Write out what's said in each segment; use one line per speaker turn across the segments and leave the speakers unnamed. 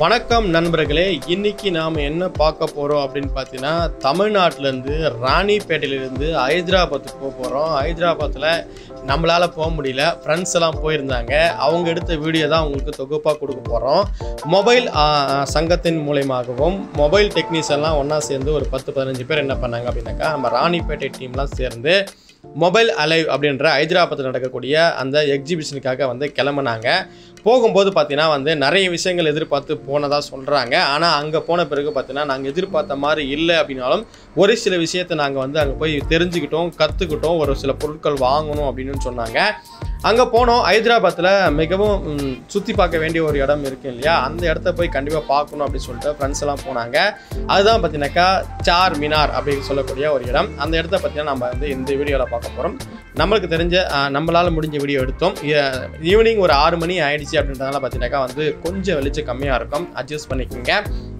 வணக்கம் நண்பர்களே இன்னைக்கு நாம் என்ன பார்க்க போகிறோம் அப்படின்னு பார்த்தீங்கன்னா தமிழ்நாட்டிலேருந்து ராணிப்பேட்டையிலேருந்து ஹைதராபாத்துக்கு போக போகிறோம் ஹைதராபாத்தில் நம்மளால் போக முடியல ஃப்ரெண்ட்ஸ் எல்லாம் போயிருந்தாங்க அவங்க எடுத்த வீடியோ தான் உங்களுக்கு தொகுப்பாக கொடுக்க போகிறோம் மொபைல் ஆ, சங்கத்தின் மூலயமாகவும் மொபைல் டெக்னீஷியன்லாம் ஒன்றா சேர்ந்து ஒரு பத்து பதினஞ்சு பேர் என்ன பண்ணாங்க அப்படின்னாக்கா நம்ம ராணிப்பேட்டை டீம்லாம் சேர்ந்து மொபைல் அலைவ் அப்படின்ற ஹைதராபாத்தில் நடக்கக்கூடிய அந்த எக்ஸிபிஷனுக்காக வந்து கிளம்புனாங்க போகும்போது பார்த்தீங்கன்னா வந்து நிறைய விஷயங்கள் எதிர்பார்த்து போனதாக சொல்கிறாங்க ஆனால் அங்கே போன பிறகு பார்த்தீங்கன்னா நாங்கள் எதிர்பார்த்த மாதிரி இல்லை அப்படின்னாலும் ஒரு சில விஷயத்தை நாங்கள் வந்து அங்கே போய் தெரிஞ்சுக்கிட்டோம் கற்றுக்கிட்டோம் ஒரு சில பொருட்கள் வாங்கணும் அப்படின்னு சொன்னாங்க அங்கே போனோம் ஹைதராபாத்தில் மிகவும் சுற்றி பார்க்க வேண்டிய ஒரு இடம் இருக்கு இல்லையா அந்த இடத்த போய் கண்டிப்பாக பார்க்கணும் அப்படின்னு சொல்லிட்டு ஃப்ரெண்ட்ஸ் எல்லாம் போனாங்க அதுதான் பார்த்தீங்கன்னாக்கா சார் மினார் அப்படின்னு சொல்லக்கூடிய ஒரு இடம் அந்த இடத்த பார்த்தீங்கன்னா நம்ம வந்து இந்த வீடியோவில் பார்க்க போகிறோம் நம்மளுக்கு தெரிஞ்ச நம்மளால் முடிஞ்ச வீடியோ எடுத்தோம் ஈவினிங் ஒரு ஆறு மணி ஆயிடுச்சு அப்படின்றதுனால பார்த்தீங்கன்னாக்கா வந்து கொஞ்சம் வெளிச்சம் கம்மியாக இருக்கும் அட்ஜஸ்ட் பண்ணிக்கோங்க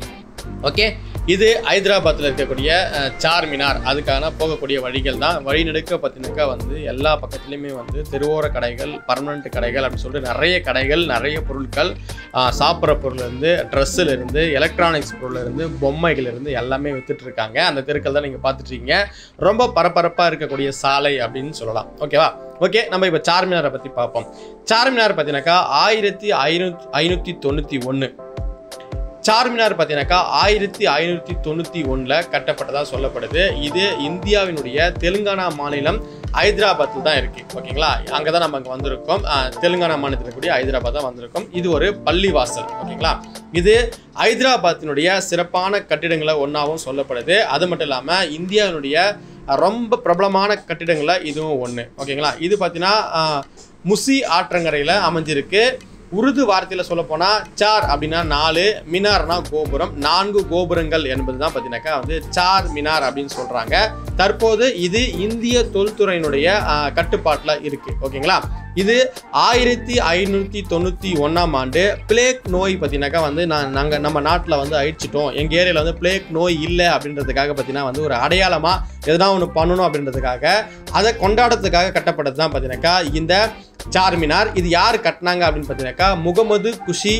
ஓகே இது ஹைதராபாத்தில் இருக்கக்கூடிய அஹ், சார் மினார் அதுக்கான போகக்கூடிய வழிகள் தான் வழிநெடுக்க பார்த்தீங்கன்னாக்கா வந்து எல்லா பக்கத்துலேயுமே வந்து தெருவோர கடைகள் பர்மனண்ட் கடைகள் அப்படின்னு சொல்லிட்டு நிறைய கடைகள் நிறைய பொருட்கள் அஹ், சாப்பிட்ற பொருள்லேருந்து ட்ரெஸ்ஸுலேருந்து எலக்ட்ரானிக்ஸ் பொருள்லேருந்து பொம்மைகள் இருந்து எல்லாமே வித்துட்டு இருக்காங்க அந்த தெருக்கள் தான் நீங்கள் பார்த்துட்ருக்கீங்க ரொம்ப பரபரப்பாக இருக்கக்கூடிய சாலை அப்படின்னு சொல்லலாம் ஓகேவா ஓகே நம்ம இப்போ சார்மினாரை பற்றி பார்ப்போம் சார்மினார் பார்த்தீங்கன்னாக்கா ஆயிரத்தி ஐநூற்றி ஐநூற்றி தொண்ணூற்றி ஒன்று சார்மினார் பார்த்தீங்கன்னாக்கா ஆயிரத்தி ஐநூற்றி தொண்ணூற்றி ஒன்றில் கட்டப்பட்டதாக சொல்லப்படுது இது இந்தியாவினுடைய தெலுங்கானா மாநிலம் ஹைதராபாத்தில் தான் இருக்குது ஓகேங்களா அங்கே தான் நம்ம அங்கே வந்திருக்கோம் அஹ், தெலுங்கானா மாநிலத்தில் கூடிய ஹைதராபாத் தான் வந்திருக்கோம் இது ஒரு பள்ளிவாசல் ஓகேங்களா இது ஹைதராபாத்தினுடைய சிறப்பான கட்டிடங்களை ஒன்றாவும் சொல்லப்படுது அது மட்டும் இல்லாமல் இந்தியாவினுடைய அஹ், ரொம்ப பிரபலமான கட்டிடங்களில் இதுவும் ஒன்று ஓகேங்களா இது பார்த்தீங்கன்னா அஹ், முசி ஆற்றங்கரையில் அமைஞ்சிருக்கு உருது வார்த்தையில் சொல்ல போனால் சார் அப்படின்னா நாலு மினார்னா கோபுரம் நான்கு கோபுரங்கள் என்பது தான் பார்த்தீங்கன்னாக்கா வந்து சார் மினார் அப்படின்னு சொல்கிறாங்க தற்போது இது இந்திய தொல்துறையினுடைய கட்டுப்பாட்டில் இருக்குது ஓகேங்களா இது ஆயிரத்தி ஐநூற்றி தொண்ணூற்றி ஒன்றாம் ஆண்டு பிளேக் நோய் பார்த்தீங்கன்னாக்கா வந்து நான் நாங்கள் நம்ம நாட்டில் வந்து அழிச்சிட்டோம் எங்கள் ஏரியாவில் வந்து பிளேக் நோய் இல்லை அப்படின்றதுக்காக பார்த்தீங்கன்னா வந்து ஒரு அடையாளமாக எதனா ஒன்று பண்ணணும் அப்படின்றதுக்காக அதை கொண்டாடுறதுக்காக கட்டப்பட்டது தான் பார்த்தீங்கன்னாக்கா இந்த சார்மினார் இது யார் கட்டினாங்க அப்படின்னு பார்த்தீங்கன்னாக்கா முகமது குஷி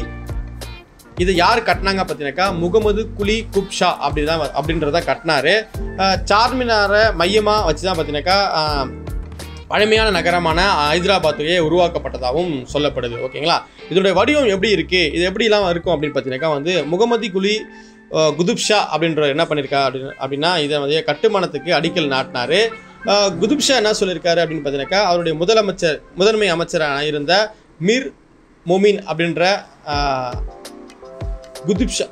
இது யார் கட்டினாங்க பார்த்தீங்கன்னாக்கா முகமது குலி குப்ஷா அப்படி தான் அப்படின்றத கட்டினாரு அஹ் சார்மினாரை மையமாக வச்சு தான் பார்த்தீங்கன்னாக்கா அஹ், பழமையான நகரமான ஹைதராபாத்தையே உருவாக்கப்பட்டதாகவும் சொல்லப்படுது ஓகேங்களா இதனுடைய வடிவம் எப்படி இருக்குது இது எப்படிலாம் இருக்கும் அப்படின்னு பார்த்தீங்கன்னாக்கா வந்து முகமதி குலி அஹ், குதுப்ஷா அப்படின்ற என்ன பண்ணியிருக்கா அப்படின்னு அப்படின்னா இதை வந்து கட்டுமானத்துக்கு அடிக்கல் நாட்டினாரு அஹ், குதுப்ஷா என்ன சொல்லியிருக்காரு அப்படின்னு பார்த்தீங்கன்னாக்கா அவருடைய முதலமைச்சர் முதன்மை அமைச்சராக இருந்த மிர் மொமின் அப்படின்ற அஹ், குதுப்ஷா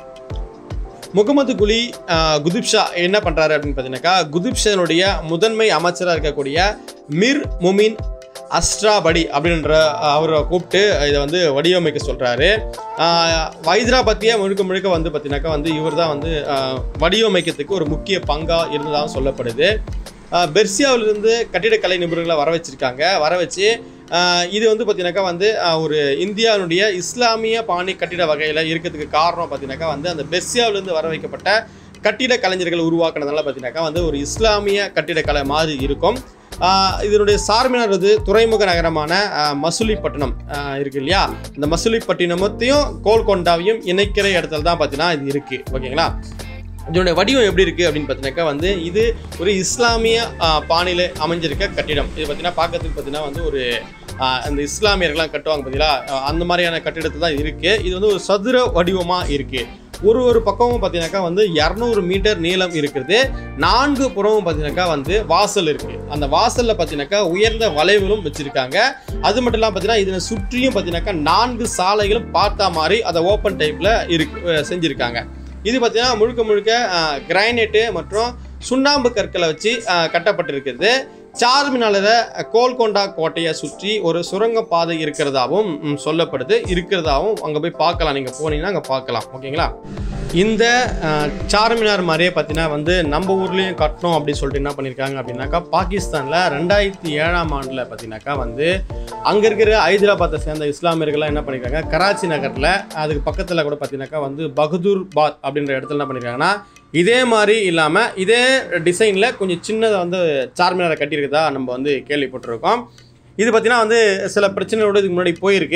முகமது குலி அஹ், குதுப்ஷா என்ன பண்ணுறாரு அப்படின்னு பார்த்தீங்கன்னாக்கா குதுப்ஷனுடைய முதன்மை அமைச்சராக இருக்கக்கூடிய மிர் முமின் அஸ்ட்ராபடி அப்படின்ற அஹ், அவரை கூப்பிட்டு இதை வந்து வடிவமைக்க சொல்கிறாரு ஹைதராபாத்தியே முழுக்க முழுக்க வந்து பார்த்தீங்கன்னாக்கா வந்து இவர் தான் வந்து அஹ், வடிவமைக்கிறதுக்கு ஒரு முக்கிய பங்காக இருந்ததாக சொல்லப்படுது அஹ், பெர்சியாவிலிருந்து கட்டிடக்கலை நிபுணர்களை வர வச்சிருக்காங்க வர வச்சு அஹ், இது வந்து பார்த்தீங்கன்னாக்கா வந்து அஹ், ஒரு இந்தியாவினுடைய இஸ்லாமிய பாணி கட்டிட வகையில் இருக்கிறதுக்கு காரணம் பார்த்தீங்கன்னாக்கா வந்து அந்த பெர்சியாவிலிருந்து வர வைக்கப்பட்ட கட்டிட கலைஞர்கள் உருவாக்குனதுனால பார்த்தீங்கன்னாக்கா வந்து ஒரு இஸ்லாமிய கட்டிடக்கலை மாதிரி இருக்கும் ஆஹ் இதனுடைய சார்மினார் வந்து துறைமுக நகரமான ஆஹ் மசுலிப்பட்டினம் ஆஹ் இருக்கு இல்லையா இந்த மசுலிப்பட்டினமத்தையும் கோல்கொண்டாவையும் இணைக்கிற இடத்துல தான் பார்த்தீங்கன்னா இது இருக்குது ஓகேங்களா இதனுடைய வடிவம் எப்படி இருக்குது அப்படின்னு பார்த்தீங்கன்னாக்கா வந்து இது ஒரு இஸ்லாமிய ஆஹ், பாணியில அமைஞ்சிருக்க கட்டிடம் இது பார்த்தீங்கன்னா பார்க்கறதுக்கு பார்த்தீங்கன்னா வந்து ஒரு ஆஹ், அந்த இஸ்லாமியர்கள்லாம் கட்டுவாங்க பார்த்தீங்களா ஆஹ், அந்த மாதிரியான கட்டிடத்தை தான் இருக்குது இது வந்து ஒரு சதுர வடிவமாக இருக்குது ஒரு ஒரு பக்கமும் பார்த்தீங்கன்னாக்கா வந்து இரநூறு மீட்டர் நீளம் இருக்கிறது நான்கு புறமும் பார்த்தீங்கன்னாக்கா வந்து வாசல் இருக்குது அந்த வாசலில் பார்த்தீங்கன்னாக்கா உயர்ந்த வளைவுகளும் வச்சுருக்காங்க அது மட்டும் இல்லாமல் பார்த்தீங்கன்னா இதனை சுற்றியும் பார்த்தீங்கன்னாக்கா நான்கு சாலைகளும் பார்த்தா மாதிரி அதை ஓப்பன் டைப்பில் இருக்கு அஹ் செஞ்சுருக்காங்க இது பார்த்தீங்கன்னா முழுக்க முழுக்க கிரைனைட்டு மற்றும் சுண்ணாம்பு கற்களை வச்சு அஹ், கட்டப்பட்டிருக்கிறது சார்மினாலில் கோல்கொண்டா கோட்டையை சுற்றி ஒரு சுரங்க பாதை இருக்கிறதாவும் ம், சொல்லப்படுது இருக்கிறதாவும் அங்கே போய் பார்க்கலாம் நீங்கள் போனீங்கன்னா அங்கே பார்க்கலாம் ஓகேங்களா இந்த அஹ், சார்மினார் மாதிரியே பார்த்தீங்கன்னா வந்து நம்ம ஊர்லேயும் கட்டணும் அப்படின்னு சொல்லிட்டு என்ன பண்ணியிருக்காங்க அப்படின்னாக்கா பாகிஸ்தானில் ரெண்டாயிரத்தி ஏழாம் ஆண்டில் பார்த்தீங்கன்னாக்கா வந்து அங்கே இருக்கிற ஹைதராபாத்தை சேர்ந்த இஸ்லாமியர்கள்லாம் என்ன பண்ணியிருக்காங்க கராச்சி நகரில் அதுக்கு பக்கத்தில் கூட பார்த்தீங்கன்னாக்கா வந்து பகதூர் பாத் அப்படின்ற இடத்துல என்ன பண்ணியிருக்காங்கன்னா இதே மாதிரி இல்லாமல் இதே டிசைனில் கொஞ்சம் சின்னதை வந்து சார்மினாரை கட்டியிருக்கதா நம்ம வந்து கேள்விப்பட்டிருக்கோம் இது பார்த்தீங்கன்னா வந்து சில பிரச்சனைகளோட இதுக்கு முன்னாடி போயிருக்கு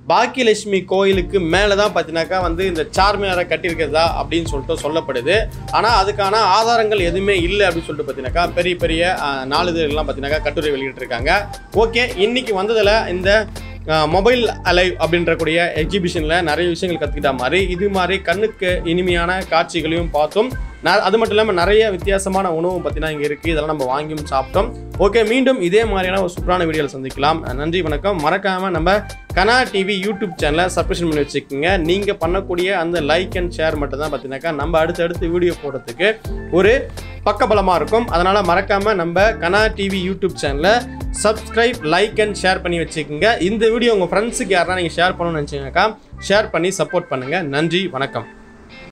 பாக்கியலட்சுமி கோயிலுக்கு மேலே தான் பார்த்தீங்கன்னாக்கா வந்து இந்த சார்மினாரை கட்டியிருக்கிறதா அப்படின்னு சொல்லிட்டு சொல்லப்படுது ஆனால் அதுக்கான ஆதாரங்கள் எதுவுமே இல்லை அப்படின்னு சொல்லிட்டு பார்த்தீங்கன்னாக்கா பெரிய பெரிய அஹ், நாளிதழ்கள்லாம் பார்த்தீங்கன்னாக்கா கட்டுரை வெளியிட்டிருக்காங்க ஓகே இன்னைக்கு வந்ததில் இந்த மொபைல் அலைவ் அப்படின்ற கூடிய எக்ஸிபிஷனில் நிறைய விஷயங்கள் கற்றுக்கிட்ட மாதிரி இது மாதிரி கண்ணுக்கு இனிமையான காட்சிகளையும் பார்த்தோம் ந- அது மட்டும் இல்லாமல் நிறைய வித்தியாசமான உணவும் பார்த்தீங்கன்னா இங்கே இருக்குது இதெல்லாம் நம்ம வாங்கியும் சாப்பிட்டோம் ஓகே மீண்டும் இதே மாதிரியான ஒரு சூப்பரான வீடியோவில் சந்திக்கலாம் நன்றி வணக்கம் மறக்காமல் நம்ம கனா டிவி யூடியூப் சேனலை சப்ஸ்கிரிப்ஷன் பண்ணி வச்சுக்கோங்க நீங்கள் பண்ணக்கூடிய அந்த லைக் அண்ட் ஷேர் மட்டும் தான் பார்த்தீங்கன்னாக்கா நம்ம அடுத்தடுத்து வீடியோ போடுறதுக்கு ஒரு பக்கபலமாக இருக்கும் அதனால் மறக்காமல் நம்ம கனா டிவி யூடியூப் சேனலை சப்ஸ்கிரைப் லைக் அண்ட் ஷேர் பண்ணி வச்சுக்கோங்க இந்த வீடியோ உங்கள் ஃப்ரெண்ட்ஸுக்கு யாருன்னா நீங்கள் ஷேர் பண்ணணும்னு நினச்சிங்கனாக்கா ஷேர் பண்ணி சப்போர்ட் பண்ணுங்கள் நன்றி வணக்கம்